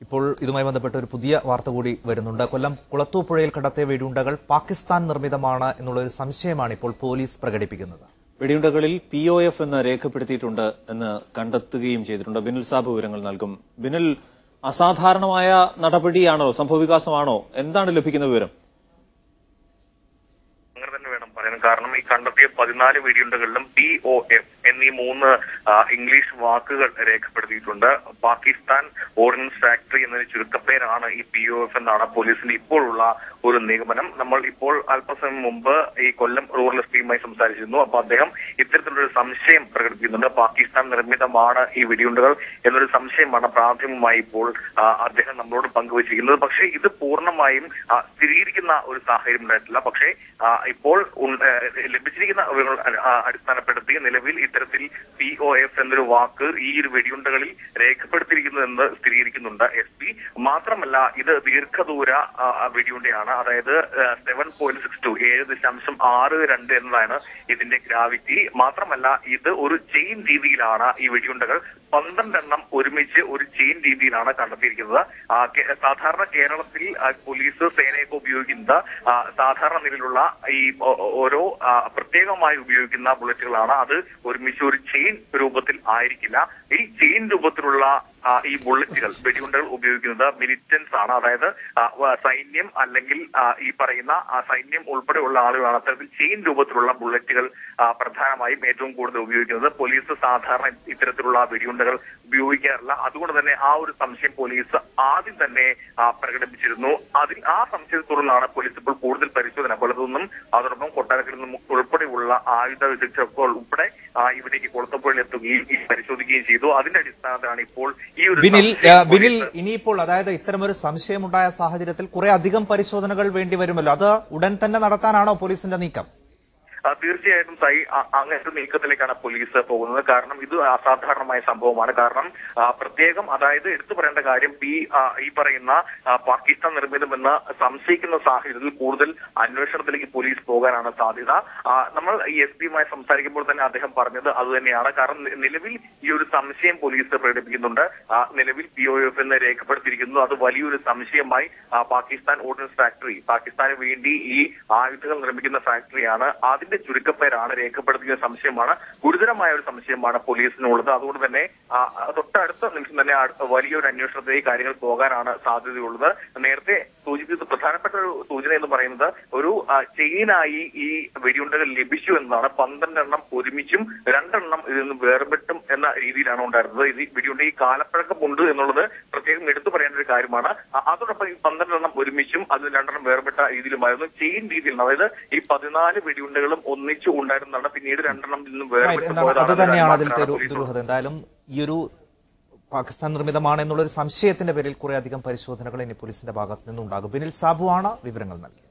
ഇപ്പോൾ ഇതുമായി ബന്ധപ്പെട്ട ഒരു പുതിയ വാർത്ത കൂടി വരുന്നുണ്ട് കൊല്ലം കുളത്തൂപ്പുഴയിൽ കടത്തിയ വെടിയുണ്ടകൾ പാകിസ്ഥാൻ നിർമ്മിതമാണ് എന്നുള്ള ഒരു സംശയമാണ് ഇപ്പോൾ പോലീസ് പ്രകടിപ്പിക്കുന്നത് വെടിയുണ്ടകളിൽ പി ഒ എഫ് എന്ന് രേഖപ്പെടുത്തിയിട്ടുണ്ട് എന്ന് കണ്ടെത്തുകയും ചെയ്തിട്ടുണ്ട് ബിനിൽ സാബ് വിവരങ്ങൾ നൽകും ബിനിൽ അസാധാരണമായ നടപടിയാണോ സംഭവവികാസമാണോ എന്താണ് ലഭിക്കുന്ന വിവരം അങ്ങനെ തന്നെ വേണം പറയാൻ കാരണം ഈ കണ്ടെത്തിയ പതിനാല് വെടിയുണ്ടകളിലും പി ഒ എഫ് എന്നീ മൂന്ന് ആ, ഇംഗ്ലീഷ് വാക്കുകൾ രേഖപ്പെടുത്തിയിട്ടുണ്ട് പാകിസ്ഥാൻ ഓർഡിനൻസ് ഫാക്ടറി എന്നൊരു ചുരുക്കപ്പേരാണ് ഈ പി ഒ എഫ് എന്നാണ് പോലീസിന്റെ ഇപ്പോഴുള്ള ഒരു നിഗമനം നമ്മൾ ഇപ്പോൾ അല്പസമയം മുമ്പ് ഈ കൊല്ലം റൂറൽ എസ് പിയുമായി സംസാരിച്ചിരുന്നു അപ്പൊ അദ്ദേഹം ഇത്തരത്തിലൊരു സംശയം പ്രകടിപ്പിക്കുന്നുണ്ട് പാകിസ്ഥാൻ നിർമ്മിതമാണ് ഈ വെടിയുണ്ടകൾ എന്നൊരു സംശയമാണ് പ്രാഥമികമായി ഇപ്പോൾ ആ, അദ്ദേഹം നമ്മളോട് പങ്കുവച്ചിരിക്കുന്നത് പക്ഷേ ഇത് പൂർണ്ണമായും ആ, സ്ഥിരീകരിക്കുന്ന ഒരു സാഹചര്യം ഉണ്ടായിട്ടില്ല പക്ഷേ ആ, ഇപ്പോൾ ഉണ്ട- ലഭിച്ചിരിക്കുന്ന വിവരങ്ങൾ ആ, അടിസ്ഥാനപ്പെടുത്തി നിലവിൽ ഇത്തരത്തിൽ പി ഒ എഫ് എന്നൊരു വാക്ക് ഈ ഒരു വെടിയുണ്ടകളിൽ രേഖപ്പെടുത്തിയിരിക്കുന്നു എന്ന് സ്ഥിരീകരിക്കുന്നുണ്ട് എസ് പി മാത്രമല്ല ഇത് ദീർഘദൂര ആ, വെടിയുണ്ടയാണ് അതായത് സെവൻ പോയിന്റ് സിക്സ് ടു ഏഴ് ദശാംശം ആറ് രണ്ട് എന്നതാണ് ഇതിന്റെ ഗ്രാവിറ്റി മാത്രമല്ല ഇത് ഒരു ചെയിൻ രീതിയിലാണ് ഈ വെടിയുണ്ടകൾ പന്ത്രണ്ടെണ്ണം ഒരുമിച്ച് ഒരു ചെയിൻ രീതിയിലാണ് കണ്ടെത്തിയിരിക്കുന്നത് ആ, കേ- സാധാരണ കേരളത്തിൽ ആ, പോലീസ് സേനയൊക്കെ ഉപയോഗിക്കുന്നത് ആ, സാധാരണ നിലയിലുള്ള ഈ ഓ- ഓരോ ആ, പ്രത്യേകമായി ഉപയോഗിക്കുന്ന ബുള്ളറ്റുകളാണ് അത് ഒരുമിച്ച് ഒരു ചെയിൻ രൂപത്തിൽ ആയിരിക്കില്ല ഈ ചെയിൻ രൂപത്തിലുള്ള ആ, ഈ ബുള്ളറ്റുകൾ വെടിയുണ്ടകൾ ഉപയോഗിക്കുന്നത് മിലിറ്റൻസ് ആണ് അതായത് ആ, വ- സൈന്യം അല്ലെങ്കിൽ ആ, ഈ പറയുന്ന ആ, സൈന്യം ഉൾപ്പെടെയുള്ള ആളുകളാണ് അത്തരത്തിൽ ചെയിൻ രൂപത്തിലുള്ള ബുള്ളറ്റുകൾ ആ, പ്രധാനമായും ഏറ്റവും കൂടുതൽ ഉപയോഗിക്കുന്നത് പോലീസ് സാധാരണ ഇത്തരത്തിലുള്ള വെടിയുണ്ടകൾ ഉപയോഗിക്കാറില്ല അതുകൊണ്ട് തന്നെ ആ ഒരു സംശയം പോലീസ് ആദ്യം തന്നെ ആ, പ്രകടിപ്പിച്ചിരുന്നു അതിൽ ആ സംശയത്തെ തുടർന്നാണ് പോലീസ് ഇപ്പോൾ കൂടുതൽ പരിശോധന കൊല്ലത്തു നിന്നും അതോടൊപ്പം കൊട്ടാരത്തിൽ നിന്നും ഉൾപ്പെടെയുള്ള ആയുധ വിദഗ്ധർ ഉൾപ്പെടെ ആ, ഇവിടേക്ക് കൊളത്തപ്പുഴയിൽ എത്തുകയും ഈ പരിശോധിക്കുകയും ചെയ്തു അതിന്റെ അടിസ്ഥാനത്തിലാണ് ഇപ്പോൾ ഈ ഒരു ബിനിൽ സംശയം ആ, ബിനിൽ പോലീസ് ഇനിയിപ്പോൾ അതായത് ഇത്തരമൊരു സംശയമുണ്ടായ സാഹചര്യത്തിൽ കുറെ അധികം പരിശോധനകൾ വേണ്ടി വരുമല്ലോ അത് ഉടൻ തന്നെ നടത്താനാണോ പോലീസിന്റെ നീക്കം ആ, തീർച്ചയായിട്ടും സൈ അ- അങ്ങനത്തെ നീക്കത്തിലേക്കാണ് പോലീസ് പോകുന്നത് കാരണം ഇത് അസാധാരണമായ സംഭവമാണ് കാരണം ആ, പ്രത്യേകം അതായത് എടുത്തു പറയേണ്ട കാര്യം ഈ ആ, ഈ പറയുന്ന ആ, പാകിസ്ഥാൻ നിർമ്മിതമെന്ന് സംശയിക്കുന്ന സാഹചര്യത്തിൽ കൂടുതൽ അന്വേഷണത്തിലേക്ക് പോലീസ് പോകാനാണ് സാധ്യത ആ, നമ്മൾ ഈ എസ് പിയുമായി സംസാരിക്കുമ്പോൾ തന്നെ അദ്ദേഹം പറഞ്ഞത് അത് തന്നെയാണ് കാരണം നി- നിലവിൽ ഈ ഒരു സംശയം പോലീസ് പ്രകടിപ്പിക്കുന്നുണ്ട് ആ, നിലവിൽ പി ഒ എഫ് എന്ന് രേഖപ്പെടുത്തിയിരിക്കുന്നു അത് വലിയൊരു സംശയമായി ആ, പാകിസ്ഥാൻ ഓർഡിനൻസ് ഫാക്ടറി പാകിസ്ഥാന് വേണ്ടി ഈ ആയുധങ്ങൾ നിർമ്മിക്കുന്ന ഫാക്ടറിയാണ് അതിന്റെ ചുരുക്കപ്പേരാണ് രേഖപ്പെടുത്തിയ സംശയമാണ് ഗുരുതരമായ ഒരു സംശയമാണ് പോലീസിനുള്ളത് അതുകൊണ്ട് തന്നെ ആ, തൊട്ടടുത്ത നിമിഷം തന്നെ അടുത്ത വലിയൊരു അന്വേഷണത്തിലേക്ക് കാര്യങ്ങൾ പോകാനാണ് സാധ്യതയുള്ളത് നേരത്തെ സൂചിപ്പിച്ചത് പ്രധാനപ്പെട്ട ഒരു സൂചന എന്ന് പറയുന്നത് ഒരു ആ, ചെയിനായി ഈ വെടിയുണ്ടകൾ ലഭിച്ചു എന്നതാണ് പന്ത്രണ്ടെണ്ണം ഒരുമിച്ചും രണ്ടെണ്ണം ഇതിൽ നിന്ന് വേർപെട്ടും എന്ന രീതിയിലാണ് ഉണ്ടായിരുന്നത് ഇത് ഈ വെടിയുണ്ട ഈ കാലപ്പഴക്കമുണ്ട് എന്നുള്ളത് പ്രത്യേകം എടുത്തു പറയേണ്ട ഒരു കാര്യമാണ് അ- അതോടൊപ്പം ഈ പന്ത്രണ്ടെണ്ണം ഒരുമിച്ചും അതിൽ രണ്ടെണ്ണം വേർപെട്ട രീതിയിലുമായിരുന്നു ചെയിൻ രീതിയിൽ അതായത് ഈ പതിനാല് വെടിയുണ്ടകളും ഒന്നിച്ചു ഉണ്ടായിരുന്നതാണ് പിന്നീട് രണ്ടെണ്ണം ഇതിൽ നിന്ന് Right, വേർപെട്ട് എന്താണ് അത് പോയതാണ് തന്നെയാണ് ഒരു അതിലത്തെ ഒരു പോലീസ് ദുരൂഹത എന്തായാലും ഈ ഒരു പാകിസ്ഥാൻ നിർമ്മിതമാണ് എന്നുള്ള ഒരു സംശയത്തിന്റെ പേരിൽ കുറെ അധികം പരിശോധനകൾ ഇനി പോലീസിന്റെ ഭാഗത്ത് നിന്നുണ്ടാകും ബിനിൽ സാബു ആണ് വിവരങ്ങൾ നൽകിയത്